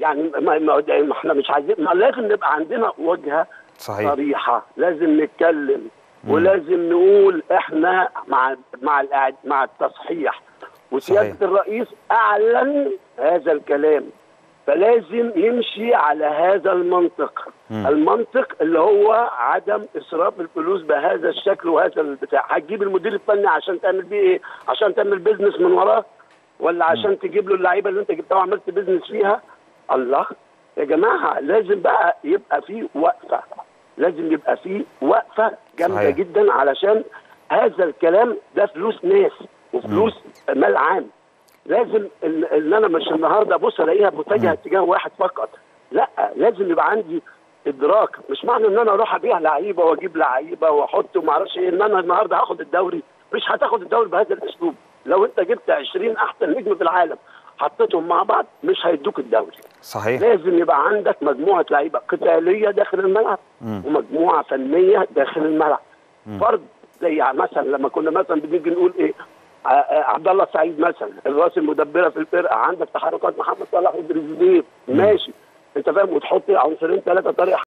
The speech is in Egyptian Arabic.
يعني ما, ما ما احنا مش عايزين ما لازم نبقى عندنا وجهه صحيح صريحه لازم نتكلم ولازم نقول احنا مع مع الإعد- مع التصحيح وسياده صحيح. الرئيس اعلن هذا الكلام فلازم نمشي على هذا المنطق مم. المنطق اللي هو عدم اسراف الفلوس بهذا الشكل وهذا البتاع هتجيب المدير الفني عشان تعمل بيه ايه عشان تعمل بيزنس من وراه ولا عشان تجيب له اللعيبه اللي انت جبتها وعملت بيزنس فيها الله يا جماعه لازم بقى يبقى في وقفه لازم يبقى في وقفه جامده صحيح. جدا علشان هذا الكلام ده فلوس ناس وفلوس مال عام لازم ان, إن انا مش النهارده ابص الاقيها متجهه اتجاه واحد فقط لا لازم يبقى عندي ادراك مش معنى ان انا اروح ابيع لعيبه واجيب لعيبه واحط وما اعرفش ايه ان انا النهارده هاخد الدوري مش هتاخد الدوري بهذا الاسلوب لو انت جبت 20 احسن نجم في العالم حطيتهم مع بعض مش هيدوك الدوري صحيح لازم يبقى عندك مجموعه لعيبه قتاليه داخل الملعب مم. ومجموعه فنيه داخل الملعب فرد زي مثلا لما كنا مثلا بنيجي نقول ايه ع- ع- عبد الله السعيد مثلا الراس المدبره في الفرقه عندك تحركات محمد صلاح ودريزيديه ماشي انت فاهم وتحط عنصرين ثلاثه طارق